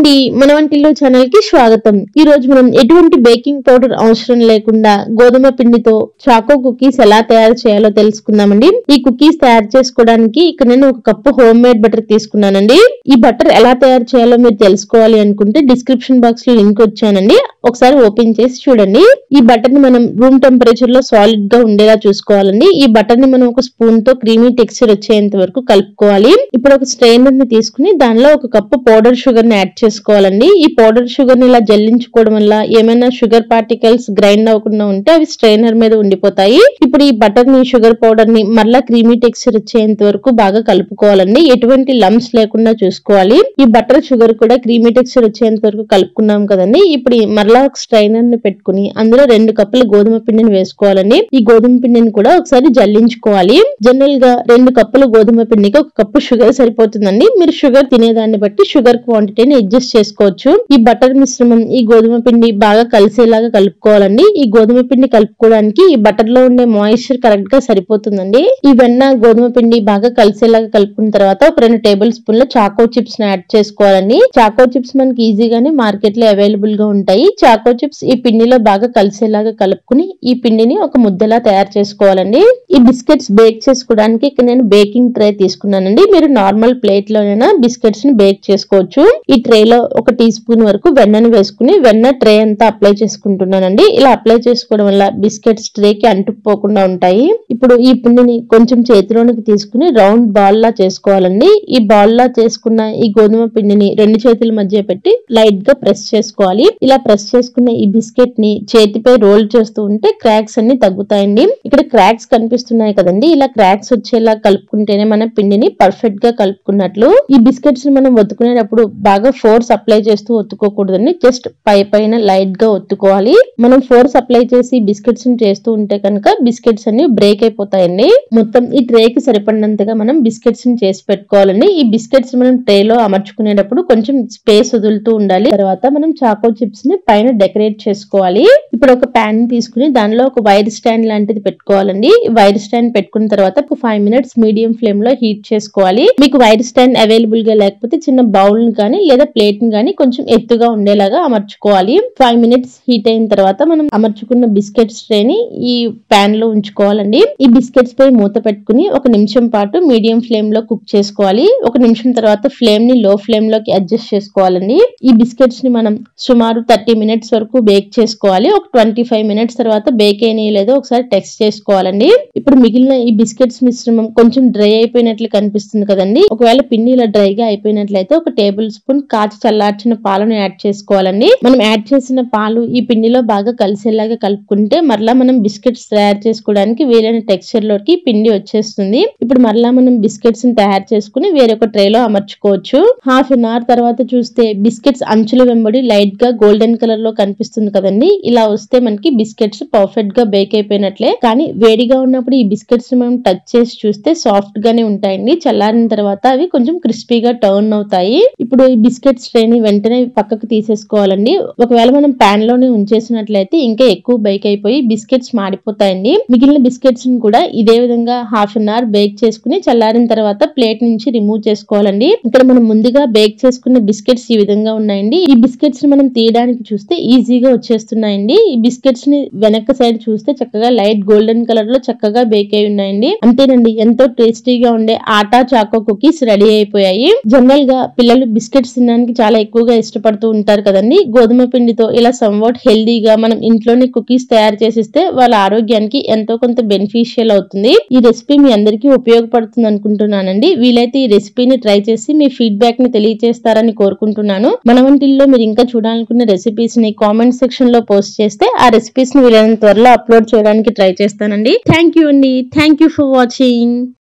అండి మన వంటిల్లో ఛానల్ కి స్వాగతం ఈ రోజు మనం ఎటువంటి బేకింగ్ పౌడర్ అవసరం లేకుండా గోధుమ పిండితో చాకో కుకీస్ ఎలా తయారు చేయాలో తెలుసుకుందామండి ఈ కుకీస్ తయారు చేసుకోవడానికి ఇక్కడ నేను ఒక కప్పు హోమ్ మేడ్ బటర్ తీసుకున్నానండి ఈ బటర్ ఎలా తయారు చేయాలో మీరు తెలుసుకోవాలి అనుకుంటే డిస్క్రిప్షన్ బాక్స్ లో లింక్ వచ్చానండి ఒకసారి ఓపెన్ చేసి చూడండి ఈ బటర్ ని మనం రూమ్ టెంపరేచర్ లో సాలిడ్ గా ఉండేలా చూసుకోవాలండి ఈ బటర్ ని మనం ఒక స్పూన్ తో క్రీమీ టెక్స్చర్ వచ్చేంత వరకు కలుపుకోవాలి ఇప్పుడు ఒక స్ట్రైనర్ ని తీసుకుని దానిలో ఒక కప్పు పౌడర్ షుగర్ ని యాడ్ చేసుకోవాలండి ఈ పౌడర్ షుగర్ ని ఇలా జల్లించుకోవడం వల్ల ఏమైనా షుగర్ పార్టికల్స్ గ్రైండ్ అవ్వకుండా ఉంటే అవి స్ట్రైనర్ మీద ఉండిపోతాయి ఇప్పుడు ఈ బటర్ ని షుగర్ పౌడర్ ని మరలా క్రీమీ టెక్స్చర్ వచ్చేంత వరకు బాగా కలుపుకోవాలండి ఎటువంటి లమ్స్ లేకుండా చూసుకోవాలి ఈ బటర్ షుగర్ కూడా క్రీమీ టెక్స్చర్ వచ్చేంత వరకు కలుపుకున్నాం కదండి ఇప్పుడు ఈ మరలా ఒక స్ట్రైనర్ ని పెట్టుకుని అందులో రెండు కప్పుల గోధుమ పిండిని వేసుకోవాలండి ఈ గోధుమ పిండిని కూడా ఒకసారి జల్లించుకోవాలి జనరల్ గా రెండు కప్పుల గోధుమ పిండికి ఒక కప్పు షుగర్ సరిపోతుందండి మీరు షుగర్ తినేదాన్ని బట్టి షుగర్ క్వాంటిటీని అడ్జస్ట్ చేసుకోవచ్చు ఈ బటర్ మిశ్రమం ఈ గోధుమ పిండి బాగా కలిసేలాగా కలుపుకోవాలండి ఈ గోధుమ పిండి కలుపుకోవడానికి ఈ బటర్ లో ఉండే మాయిశ్చర్ కరెక్ట్ గా సరిపోతుందండి ఈ వెన్న గోధుమ పిండి బాగా కలిసేలాగా కలుపుకున్న తర్వాత ఒక రెండు టేబుల్ స్పూన్ల చాకో చిప్స్ ని యాడ్ చేసుకోవాలండి చాకో చిప్స్ మనకి ఈజీగానే మార్కెట్ లో అవైలబుల్ గా ఉంటాయి చాకో చిప్స్ ఈ పిండిలో బాగా కలిసేలాగా కలుపుకుని ఈ పిండిని ఒక ముద్దలా తయారు చేసుకోవాలండి ఈ బిస్కెట్స్ బేక్ చేసుకోవడానికి ఇక్కడ నేను బేకింగ్ ట్రే తీసుకున్నానండి మీరు నార్మల్ ప్లేట్ లోనైనా బిస్కెట్స్ ని బేక్ చేసుకోవచ్చు ఈ ట్రే లో ఒక టీ స్పూన్ వరకు వెన్నను వేసుకుని వెన్న ట్రే అంతా అప్లై చేసుకుంటున్నానండి ఇలా అప్లై చేసుకోవడం వల్ల బిస్కెట్స్ ట్రే కి అంటుకుపోకుండా ఉంటాయి ఇప్పుడు ఈ పిండిని కొంచెం చేతిలోనికి తీసుకుని రౌండ్ బాల్ లా చేసుకోవాలండి ఈ బాల్ లా చేసుకున్న ఈ గోధుమ పిండిని రెండు చేతుల మధ్య పెట్టి లైట్ గా ప్రెస్ చేసుకోవాలి ఇలా ప్రెస్ చేసుకున్న ఈ బిస్కెట్ ని చేతిపై రోల్ చేస్తూ ఉంటే క్రాక్స్ అన్ని తగ్గుతాయండి ఇక్కడ క్రాక్స్ కనిపిస్తున్నాయి కదండి ఇలా క్రాక్స్ వచ్చేలా కలుపుకుంటేనే మన పిండిని పర్ఫెక్ట్ గా కలుపుకున్నట్లు ఈ బిస్కెట్స్ ని మనం ఒత్తుకునేటప్పుడు బాగా ఫోర్స్ అప్లై చేస్తూ ఒత్తుకోకూడదండి జస్ట్ పై పైన లైట్ గా ఒత్తుకోవాలి మనం ఫోర్స్ అప్లై చేసి బిస్కెట్స్ ని చేస్తూ ఉంటే కనుక బిస్కెట్స్ అన్ని బ్రేక్ అయిపోతాయండి మొత్తం ఈ ట్రే కి సరిపడినంతగా మనం బిస్కెట్స్ ని చేసి పెట్టుకోవాలండి ఈ బిస్కెట్స్ మనం ట్రే లో అమర్చుకునేటప్పుడు కొంచెం స్పేస్ వదులుతూ ఉండాలి తర్వాత మనం చాకో చిప్స్ ని పైన డెకరేట్ చేసుకోవాలి ఇప్పుడు ఒక ప్యాన్ తీసుకుని దానిలో ఒక వైర్ స్టాండ్ లాంటిది పెట్టుకోవాలండి ఈ వైర్ స్టాండ్ పెట్టుకున్న తర్వాత ఒక ఫైవ్ మినిట్స్ మీడియం ఫ్లేమ్ లో హీట్ చేసుకోవాలి మీకు వైర్ స్టాండ్ అవైలబుల్ గా లేకపోతే చిన్న బౌల్ ని కానీ లేదా ప్లేట్ ని కానీ కొంచెం ఎత్తుగా ఉండేలాగా అమర్చుకోవాలి ఫైవ్ మినిట్స్ హీట్ అయిన తర్వాత మనం అమర్చుకున్న బిస్కెట్స్ ట్రే ని ఈ ప్యాన్ లో ఉంచుకోవాలండి ఈ బిస్కెట్స్ పై మూత పెట్టుకుని ఒక నిమిషం పాటు మీడియం ఫ్లేమ్ లో కుక్ చేసుకోవాలి ఒక నిమిషం తర్వాత ఫ్లేమ్ ని లో ఫ్లేమ్ లోకి అడ్జస్ట్ చేసుకోవాలండి ఈ బిస్కెట్స్ ని మనం సుమారు థర్టీ మినిట్స్ వరకు బేక్ చేసుకోవాలి ఒక ట్వంటీ ఫైవ్ మినిట్స్ తర్వాత బేక్ అయినాయి లేదో ఒకసారి టెక్స్ట్ చేసుకోవాలండి ఇప్పుడు మిగిలిన ఈ బిస్కెట్స్ మిశ్రమం కొంచెం డ్రై అయిపోయినట్లు కనిపిస్తుంది కదండి ఒకవేళ పిండి ఇలా డ్రైగా అయిపోయినట్లయితే ఒక టేబుల్ స్పూన్ కాచి చల్లార్చిన పాలను యాడ్ చేసుకోవాలండి మనం యాడ్ చేసిన పాలు ఈ పిండిలో బాగా కలిసేలాగా కలుపుకుంటే మరలా మనం బిస్కెట్స్ తయారు చేసుకోవడానికి వీలైన టెక్స్చర్ లోకి పిండి వచ్చేస్తుంది ఇప్పుడు మరలా మనం బిస్కెట్స్ ని తయారు చేసుకుని వేరొక ట్రే లో అమర్చుకోవచ్చు హాఫ్ అన్ అవర్ తర్వాత చూస్తే బిస్కెట్స్ అంచుల వెంబడి లైట్ గా గోల్డెన్ కలర్ లో కనిపిస్తుంది కదండి ఇలా వస్తే మనకి బిస్కెట్స్ పర్ఫెక్ట్ గా బేక్ అయిపోయినట్లే కానీ వేడిగా ఉన్నప్పుడు ఈ బిస్కెట్స్ ని మనం టచ్ చేసి చూస్తే సాఫ్ట్ గానే ఉంటాయండి చల్లారిన తర్వాత అవి కొంచెం క్రిస్పీగా టర్న్ అవుతాయి ఇప్పుడు ఈ బిస్కెట్స్ ట్రే ని వెంటనే పక్కకు తీసేసుకోవాలండి ఒకవేళ మనం పాన్ లోనే ఉంచేసినట్లయితే ఇంకా ఎక్కువ బేక్ అయిపోయి బిస్కెట్స్ మాడిపోతాయండి మిగిలిన బిస్కెట్స్ ని కూడా ఇదే విధంగా హాఫ్ అన్ అవర్ బేక్ చేసుకుని చల్లారిన తర్వాత ప్లేట్ నుంచి రిమూవ్ చేసుకోవాలండి ఇక్కడ మనం ముందుగా బేక్ చేసుకున్న బిస్కెట్స్ ఈ విధంగా ఉన్నాయండి ఈ బిస్కెట్స్ ని మనం తీయడానికి చూస్తే ఈజీగా వచ్చేస్తున్నాయండి ఈ బిస్కెట్స్ ని వెనక సైడ్ చూస్తే చక్కగా లైట్ గోల్డెన్ కలర్ లో చక్కగా బేక్ అయి ఉన్నాయండి అంతేనండి ఎంతో టేస్టీగా ఉండే ఆటా చాకో కుకీస్ రెడీ అయిపోయాయి జనరల్ గా పిల్లలు బిస్కెట్స్ తినడానికి చాలా ఎక్కువగా ఇష్టపడుతూ ఉంటారు కదండి గోధుమ పిండితో ఇలా సంవాట్ హెల్దీగా మనం ఇంట్లోనే కుకీస్ తయారు చేసిస్తే వాళ్ళ ఆరోగ్యానికి ఎంతో కొంత బెనిఫిషియల్ అవుతుంది ఈ రెసిపీ మీ అందరికీ ఉపయోగపడుతుంది అనుకుంటున్నానండి వీలైతే ఈ రెసిపీని ట్రై చేసి మీ ఫీడ్బ్యాక్ ని తెలియజేస్తారని కోరుకుంటున్నాను మన వంటిల్లో మీరు ఇంకా చూడాలనుకున్న రెసిపీస్ ని కామెంట్ సెక్షన్ లో పోస్ట్ చేస్తే ఆ రెసిపీస్ ని వీలైనంత త్వరలో అప్లోడ్ చేయడానికి ట్రై చేస్తానండి థ్యాంక్ యూ అండి థ్యాంక్ యూ ఫర్ వాచింగ్